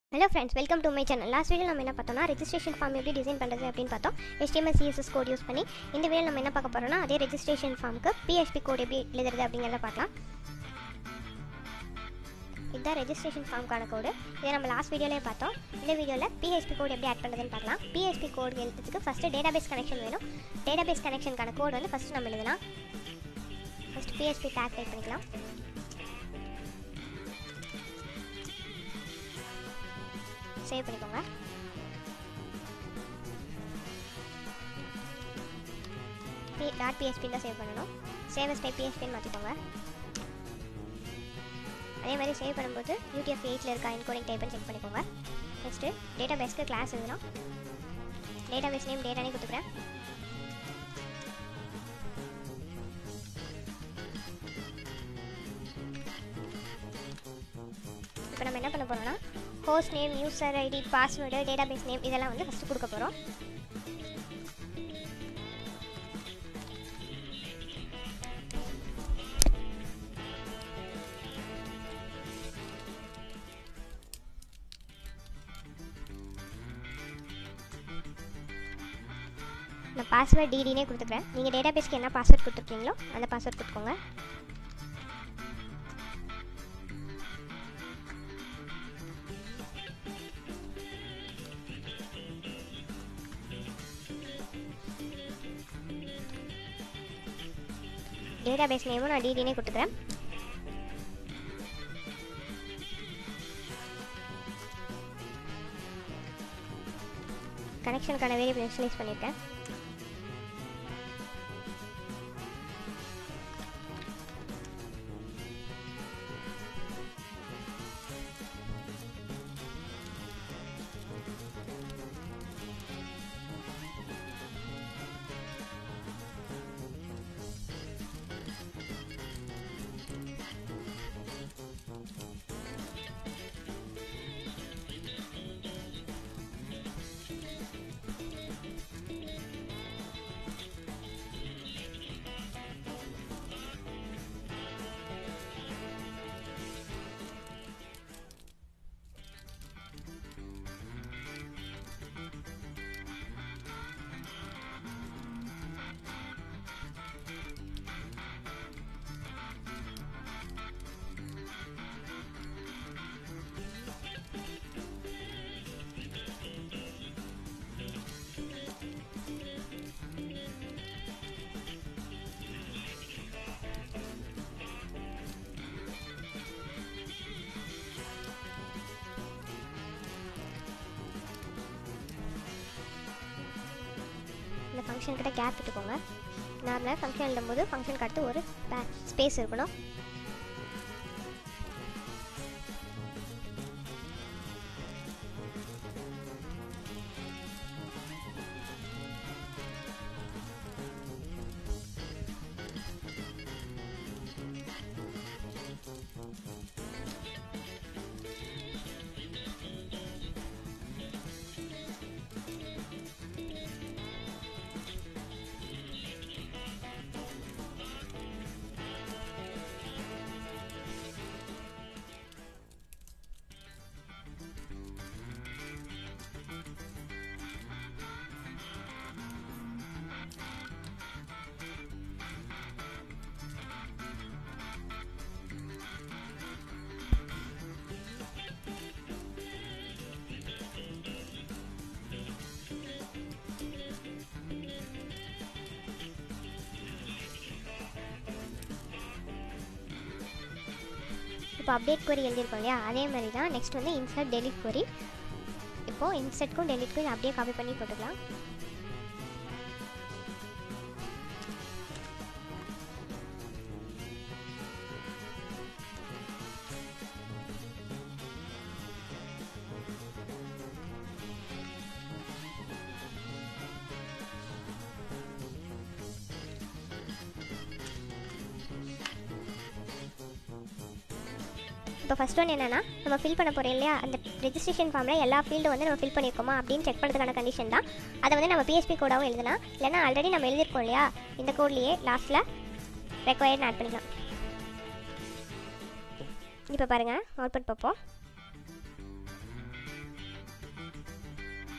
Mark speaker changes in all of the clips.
Speaker 1: hello friends welcome to my channel last video நம்ம என்ன பார்த்தோம்னா ரெஜிஸ்ட்ரேஷன் ஃபார்ம் எப்படி டிசைன் பண்ணுறது அப்படின்னு பார்த்தோம் HTML CSS கோட் யூஸ் பண்ணி இந்த வீடியோ நம்ம என்ன பார்க்க போகிறோம்னா அதே ரெஜிஸ்ட்ரேஷன் ஃபார்முக்கு PHP கோட் எப்படி எழுதுறது அப்படிங்கிறத பார்க்கலாம் இதுதான் ரெஜிஸ்ட்ரேஷன் ஃபார்முக்கான கோடு இதை நம்ம லாஸ்ட் வீடியோலேயே பார்த்தோம் இந்த வீடியோவில் PHP கோட் எப்படி ஆட் பண்ணுறதுன்னு பார்க்கலாம் PHP கோட் எழுதுறதுக்கு ஃபஸ்ட்டு டேட்டாபேஸ் கனெக்ஷன் வேணும் டேட்டாபேஸ் கனெக்ஷனுக்கான கோட் வந்து ஃபஸ்ட்டு நம்ம எழுதலாம் ஃபஸ்ட் PHP டேக் டைப் பண்ணிக்கலாம் சேவ் பண்ணிக்கோங்க பி டாட் பிஎஸ்பி தான் சேவ் பண்ணணும் சேவ் எஸ் டைப் பிஎஸ்பின்னு மாற்றிக்கோங்க அதே மாதிரி சேவ் பண்ணும்போது யூடிஎஃப் எயிட்டில் இருக்க என்கோடிங் டைப்னு செக் பண்ணிக்கோங்க நெக்ஸ்ட்டு டேட்டா பேஸ்க்கு கிளாஸ் எழுதணும் டேட்டா பேஸ் நேம் டேட்டானே கொடுத்துக்கிறேன் இப்போ நம்ம என்ன பண்ண போகிறோம்னா host name user ID password database name இதெல்லாம் வந்து ஃபஸ்ட்டு கொடுக்க போகிறோம் நான் பாஸ்வேர்ட் டிடினே கொடுத்துக்கிறேன் நீங்கள் டேட்டாபேஸ்க்கு என்ன பாஸ்வேர்ட் கொடுத்துருக்கீங்களோ அந்த பாஸ்வேர்ட் கொடுத்துக்கோங்க டேட்டாபேஸ் நேமும் நான் டிடினே கொடுத்துக்கிறேன் கனெக்ஷனுக்கான வேரியபிள் இன்ஸ்டலைஸ் பண்ணியிருக்கேன் இந்த ஃபங்க்ஷன் கிட்ட கேப் விட்டுக்கோங்க நார்மலாக ஃபங்க்ஷன் எழுதும்போது ஃபங்க்ஷனுக்கு அடுத்து ஒரு ஸ்பேஸ் இருக்கணும் இப்போ அப்டேட் கொரி எழுதியிருக்கோம் இல்லையா அதே மாதிரி தான் நெக்ஸ்ட் வந்து இன்சர்ட் டெலிட் கொரி இப்போது இன்சர்ட்க்கும் டெலிட்க்கும் அப்படியே காப்பி பண்ணி போட்டுக்கலாம் இப்போ ஃபஸ்ட் ஒன் என்னன்னா நம்ம ஃபில் பண்ண போகிறோம் இல்லையா அந்த ரெஜிஸ்ட்ரேஷன் ஃபார்மில் எல்லா ஃபீல்டும் வந்து நம்ம ஃபில் பண்ணியிருக்கோமா அப்படின்னு செக் பண்ணுறதுக்கான கண்டிஷன் தான் அதை வந்து நம்ம பிஎஸ்பி கோடாகவும் எழுதலாம் இல்லைனா ஆல்ரெடி நம்ம எழுதியிருக்கோம் இல்லையா இந்த கோட்லேயே லாஸ்ட்டில் ரெக்வயர்ட்னு ஆட் பண்ணிக்கலாம் இப்போ பாருங்கள் அவுட்புட் பார்ப்போம்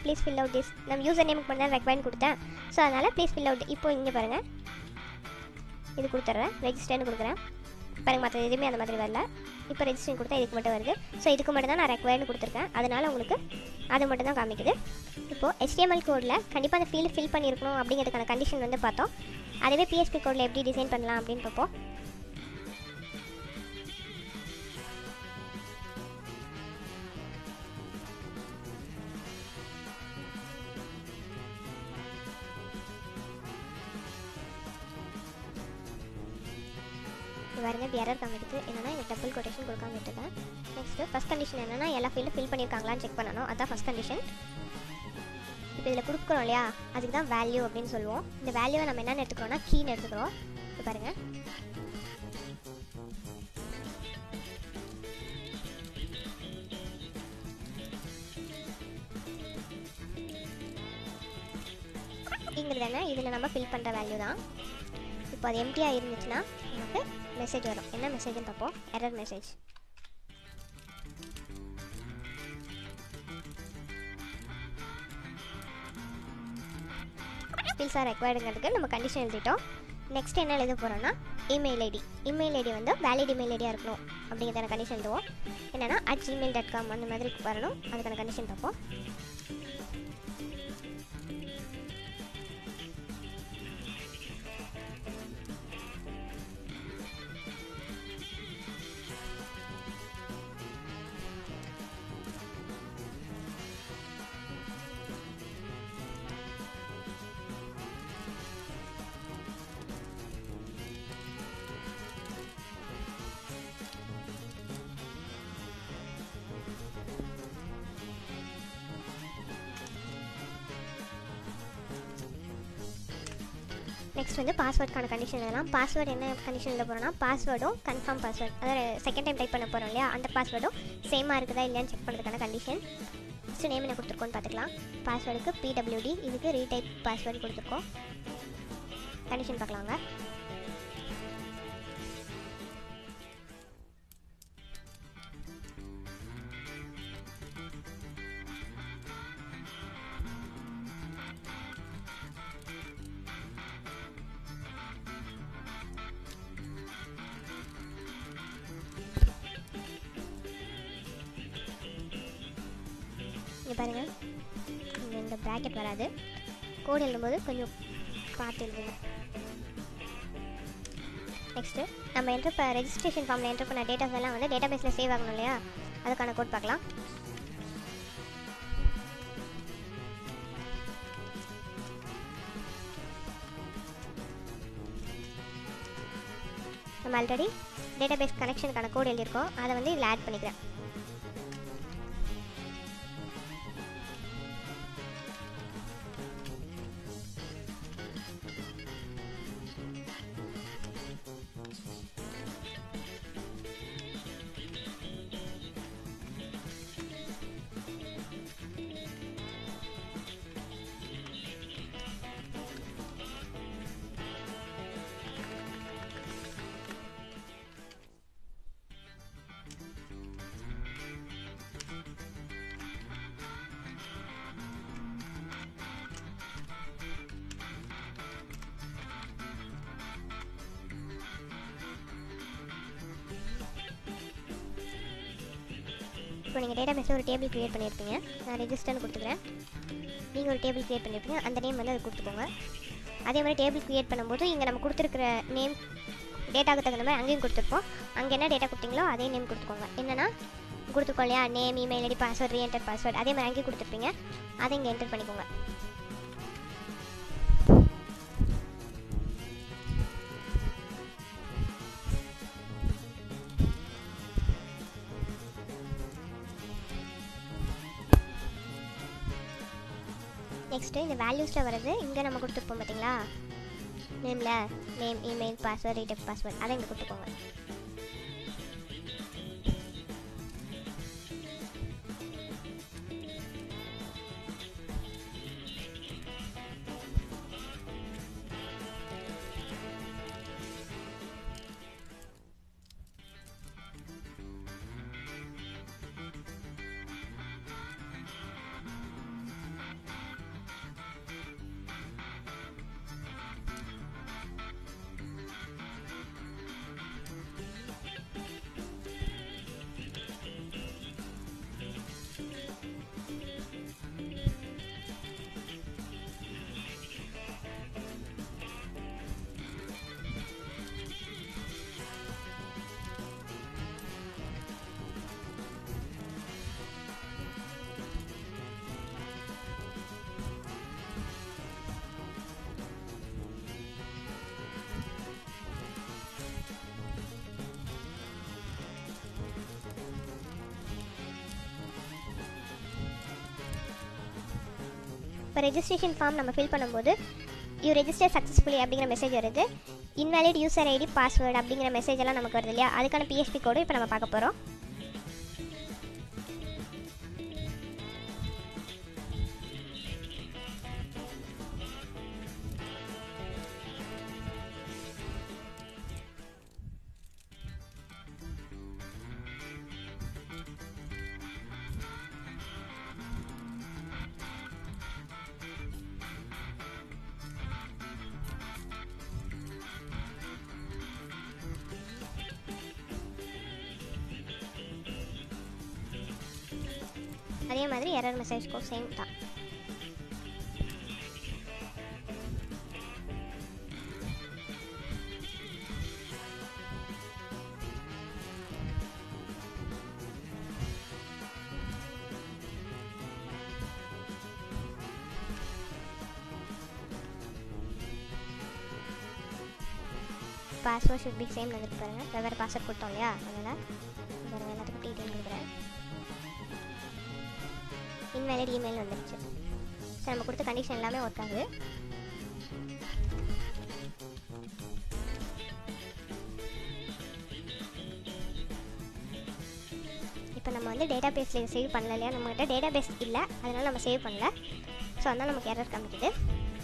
Speaker 1: ப்ளீஸ் ஃபில் அவுட் திஸ் நம்ம யூசர் நேமுக்கு மட்டும் தான் ரெக்வயர்ட் கொடுத்தேன் ஸோ அதனால் ப்ளீஸ் ஃபில் அவுட் இப்போ இங்கே பாருங்கள் இது கொடுத்துட்றேன் ரெஜிஸ்டர்னு கொடுக்குறேன் பாருங்க மற்ற எதுவுமே அந்த மாதிரி வரல இப்போ ரெஜிஸ்டர் கொடுத்தா இதுக்கு மட்டும் வருது ஸோ இதுக்கு மட்டும் தான் நான் ரெக்வயர்னு கொடுத்துருக்கேன் அதனால் உங்களுக்கு அது மட்டும் தான் காமிக்குது இப்போது HTML கோடில் கண்டிப்பாக அந்த ஃபீல்டு ஃபில் பண்ணியிருக்கணும் அப்படிங்கிறதுக்கான கண்டிஷன் வந்து பார்த்தோம் அதுவே பிஎஸ்பி கோடில் எப்படி டிசைன் பண்ணலாம் அப்படின்னு பார்ப்போம் பாருங்க இப்போ எரர் காமிக்குது என்னன்னா இங்கே டபுள் கொட்டேஷன் கொடுக்காம விட்டுருக்கேன் நெக்ஸ்ட்டு ஃபஸ்ட் கண்டிஷன் என்னன்னா எல்லா ஃபீல்டும் ஃபில் பண்ணியிருக்காங்களான்னு செக் பண்ணணும் அதான் ஃபஸ்ட் கண்டிஷன் இப்போ இதில் கொடுக்குறோம் இல்லையா அதுக்கு தான் வேல்யூ அப்படின்னு சொல்லுவோம் இந்த வேல்யூவை நம்ம என்னென்னு எடுத்துக்கிறோம்னா கீன்னு எடுத்துக்கிறோம் இப்போ பாருங்க அப்படிங்கிறது என்ன இதில் நம்ம ஃபில் பண்ணுற வேல்யூ தான் இப்போ அது எம்டியாக இருந்துச்சுன்னா நமக்கு மெசேஜ் வரும் என்ன மெசேஜ்னு பார்ப்போம் எரர் மெசேஜ் ஃபீல்ஸ் ஆர் ரெக்வயர்டுங்கிறதுக்கு நம்ம கண்டிஷன் எழுதிட்டோம் நெக்ஸ்ட் என்ன எழுத போகிறோம்னா இமெயில் ஐடி இமெயில் ஐடி வந்து வேலிட் இமெயில் ஐடியாக இருக்கணும் அப்படிங்கிறதான கண்டிஷன் எழுதுவோம் என்னென்னா அட் ஜிமெயில் டாட் காம் அந்த மாதிரி வரணும் அதுக்கான கண்டிஷன் பார்ப்போம் நெக்ஸ்ட் வந்து பாஸ்வேர்டுக்கான கண்டிஷன் எழுதலாம் பாஸ்வேர்டு என்ன கண்டிஷன் எழுத போகிறோம்னா பாஸ்வேர்டும் கன்ஃபார்ம் பாஸ்வேர்ட் அதாவது செகண்ட் டைம் டைப் பண்ண போகிறோம் இல்லையா அந்த பாஸ்வேர்டும் சேமாக இருக்குதா இல்லையான்னு செக் பண்ணுறதுக்கான கண்டிஷன் ஃபஸ்ட்டு நேம் என்ன கொடுத்துருக்கோன்னு பார்த்துக்கலாம் பாஸ்வேர்டுக்கு பிடபிள்யூடி இதுக்கு ரீடைப் பாஸ்வேர்டு கொடுத்துருக்கோம் கண்டிஷன் பார்க்கலாங்க இங்கே பாருங்கள் இங்கே இந்த ப்ராக்கெட் வராது கோடு எழுதும்போது கொஞ்சம் பார்த்து எழுதுங்க நெக்ஸ்ட்டு நம்ம என்ட்ரு இப்போ ரெஜிஸ்ட்ரேஷன் ஃபார்மில் என்ட்ரு பண்ண டேட்டாஸ் எல்லாம் வந்து டேட்டா பேஸில் சேவ் ஆகணும் இல்லையா அதுக்கான கோட் பார்க்கலாம் நம்ம ஆல்ரெடி டேட்டா பேஸ் கனெக்ஷனுக்கான கோட் எழுதியிருக்கோம் அதை வந்து இதில் ஆட் பண்ணிக்கிறேன் இப்போ நீங்கள் டேட்டா பேஸில் ஒரு டேபிள் க்ரியேட் பண்ணியிருப்பீங்க நான் ரெஜிஸ்டர்னு கொடுத்துக்கிறேன் நீங்கள் ஒரு டேபிள் க்ரியேட் பண்ணியிருப்பீங்க அந்த நேம் வந்து அது கொடுத்துக்கோங்க அதே மாதிரி டேபிள் க்ரியேட் பண்ணும்போது இங்கே நம்ம கொடுத்துருக்குற நேம் டேட்டாவுக்கு தகுந்த மாதிரி அங்கேயும் கொடுத்துருப்போம் அங்கே என்ன டேட்டா கொடுத்தீங்களோ அதே நேம் கொடுத்துக்கோங்க என்னென்னா கொடுத்துருக்கோம் இல்லையா name email ID password reenter password அதே மாதிரி அங்கேயும் கொடுத்துருப்பீங்க அதை இங்கே என்டர் பண்ணிக்கோங்க நெக்ஸ்ட்டு இந்த வேல்யூஸில் வர்றது இங்கே நம்ம கொடுத்துருப்போம் பார்த்தீங்களா நேமில் name email password retype password அதை இங்கே கொடுத்துக்கோங்க இப்போ ரெஜிஸ்ட்ரேஷன் ஃபார்ம் நம்ம ஃபில் பண்ணும்போது யூ ரெஜிஸ்டர் சக்ஸஸ்ஃபுல்லி அப்படிங்கிற மெசேஜ் வருது இன்வாலிட் யூசர் ஐடி பாஸ்வேர்டு அப்படிங்கிற மெசேஜ் எல்லாம் நமக்கு வருது இல்லையா அதுக்கான பிஎஸ்பி கோடு இப்போ நம்ம பார்க்க போகிறோம் அதே மாதிரி எரர் மெசேஜ் கோ சேம் தான் பாஸ்வேர்ட் ஷுட் பி சேம் வந்துருக்கு பாருங்க வெவ்வேறு பாஸ்வேர்ட் கொடுத்தோம் இல்லையா அதனால் பாருங்க எல்லாத்துக்கும் டீட்டெயில் கொடுக்குறேன் இன்வேலிட் இமெயில் வந்துருச்சு ஸோ நம்ம கொடுத்த கண்டிஷன் எல்லாமே ஒர்க் ஆகுது இப்போ நம்ம வந்து டேட்டா பேஸில் சேவ் பண்ணல இல்லையா நம்மகிட்ட டேட்டா பேஸ் இல்லை அதனால் நம்ம சேவ் பண்ணல ஸோ அதனால் நமக்கு எரர் காமிக்குது